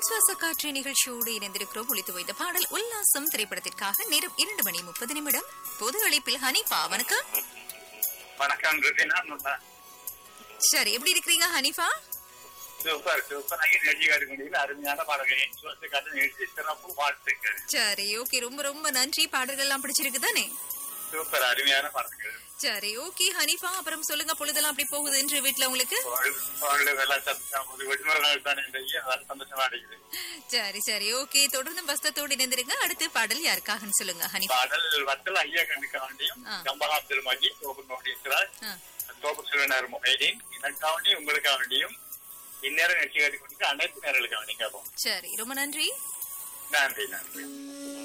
என் சுவாச காற்று நிகழ்ச்சியோடு இணைந்திருக்கிறோம் ஒளித்து வைத்த பாடல் உல்லாசம் திரைப்படத்திற்காக நேரம் இரண்டு மணி முப்பது நிமிடம் பொது அழைப்பில் ஹனிஃபா வணக்கம் வணக்கம் ருபினா நல்லா சரி எப்படி இருக்கிறீங்க ஹனிஃபா சூப்பர் சூப்பர் நிகழ்ச்சி காட்ட முடியல அருமையான பாடல்கள் என் சுவாச காட்டு நிகழ்ச்சி சிறப்பு வாழ்த்துக்கள் சரி ஓகே ரொம்ப ரொம்ப நன்றி பாடல்கள் எல்லாம் பிடிச்சிருக்கு தானே சூப்பர் அருமையான பாடல்கள் சரி ஓகே ஹனிஃபா அப்புறம் சொல்லுங்க பொழுதெல்லாம் அப்படி போகுது என்று வீட்டுல உங்களுக்கு வாழ்வு எல்லாம் சத்தம் ஒரு விடுமுறை நாள் தானே இன்றைக்கு அதான் சந்தோஷமா அடைக்குது சரி சரி ஓகே தொடர்ந்து பஸ்தத்தோடு இணைந்திருங்க அடுத்து பாடல் யாருக்காகன்னு சொல்லுங்க ஹனிஃபா பாடல் வத்தல் ஐயா கண்ணுக்காண்டியும் ஆ. கம்பா அப்துல் மஜீத் தோப்பு நோடிக்கிறார் ஆ, தோப்பு சிறுவனர் மொபைலின் எனக்காவண்டியும் உங்களுக்காவண்டியும் இந்நேரம் நிகழ்ச்சி காட்டி கொடுத்து அனைத்து நேர்களுக்காக கேட்போம் சரி ரொம்ப நன்றி நன்றி நன்றி